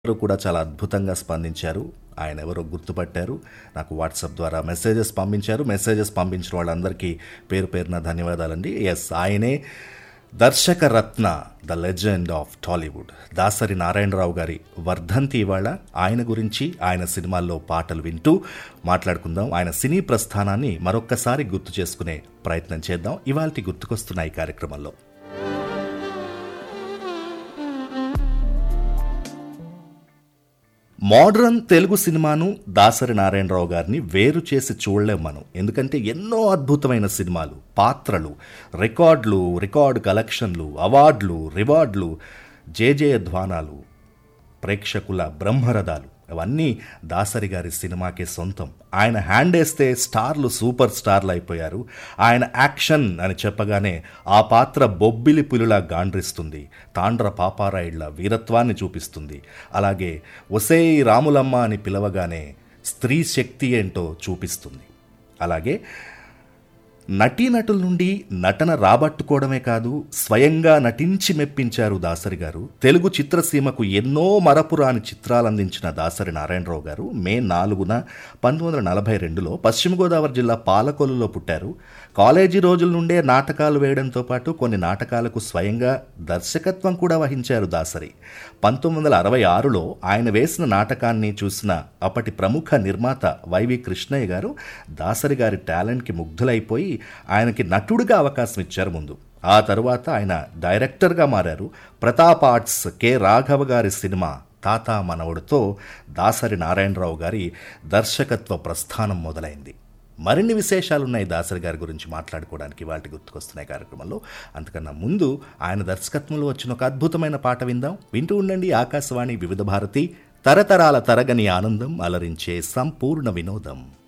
అందరూ కూడా చాలా అద్భుతంగా స్పందించారు ఆయన ఎవరో గుర్తుపట్టారు నాకు వాట్సాప్ ద్వారా మెసేజెస్ పంపించారు మెసేజెస్ పంపించిన వాళ్ళందరికీ పేరు పేరున ధన్యవాదాలండి ఎస్ ఆయనే దర్శక రత్న the legend of Tollywood Dasari Narayana Rao గారి వర్ధంతి ఇవాళ ఆయన గురించి ఆయన సినిమాల్లో పాటలు వింటూ మాట్లాడుకుందాం ఆయన సినీ ప్రస్థానాన్ని మరొక్కసారి గుర్తు చేసుకునే ప్రయత్నం చేద్దాం ఇవాళ గుర్తుకొస్తున్న ఈ కార్యక్రమంలో మోడ్రన్ తెలుగు సినిమాను దాసరి నారాయణరావు గారిని వేరు చేసి చూడలేం మనం ఎందుకంటే ఎన్నో అద్భుతమైన సినిమాలు పాత్రలు రికార్డులు రికార్డ్ కలెక్షన్లు అవార్డులు రివార్డులు జేజే ధ్వానాలు ప్రేక్షకుల బ్రహ్మరథాలు అవన్నీ దాసరి గారి సినిమాకే సొంతం ఆయన హ్యాండ్ వేస్తే స్టార్లు సూపర్ స్టార్లు అయిపోయారు ఆయన యాక్షన్ అని చెప్పగానే ఆ పాత్ర బొబ్బిలి పులిలా గాండ్రిస్తుంది తాండ్ర పాపారాయుళ్ల వీరత్వాన్ని చూపిస్తుంది అలాగే ఒసేయ్ రాములమ్మ అని పిలవగానే స్త్రీ శక్తి ఏంటో చూపిస్తుంది అలాగే నటీనటుల నుండి నటన రాబట్టుకోవడమే కాదు స్వయంగా నటించి మెప్పించారు దాసరి గారు తెలుగు చిత్రసీమకు ఎన్నో మరపురాని చిత్రాలు అందించిన దాసరి నారాయణరావు గారు మే నాలుగున పంతొమ్మిది వందల నలభై రెండులో పశ్చిమ గోదావరి జిల్లా పాలకొల్లులో పుట్టారు కాలేజీ రోజుల నుండే నాటకాలు వేయడంతో పాటు కొన్ని నాటకాలకు స్వయంగా దర్శకత్వం కూడా వహించారు దాసరి పంతొమ్మిది వందల అరవై ఆరులో ఆయన వేసిన నాటకాన్ని చూసిన అప్పటి ప్రముఖ నిర్మాత వైవి కృష్ణయ్య గారు దాసరి గారి టాలెంట్కి ముగ్ధులైపోయి ఆయనకి నటుడిగా అవకాశం ఇచ్చారు ముందు ఆ తరువాత ఆయన డైరెక్టర్గా మారారు ప్రతాప్ ఆర్ట్స్ కె రాఘవ గారి సినిమా తాత మనవడితో దాసరి నారాయణరావు గారి దర్శకత్వ ప్రస్థానం మొదలైంది మరిన్ని విశేషాలున్నాయి దాసరి గారి గురించి మాట్లాడుకోవడానికి వాటి గుర్తుకొస్తున్నాయి కార్యక్రమంలో అంతకన్నా ముందు ఆయన దర్శకత్వంలో వచ్చిన ఒక అద్భుతమైన పాట విందాం వింటూ ఉండండి ఆకాశవాణి వివిధ భారతి తరతరాల తరగని ఆనందం అలరించే సంపూర్ణ వినోదం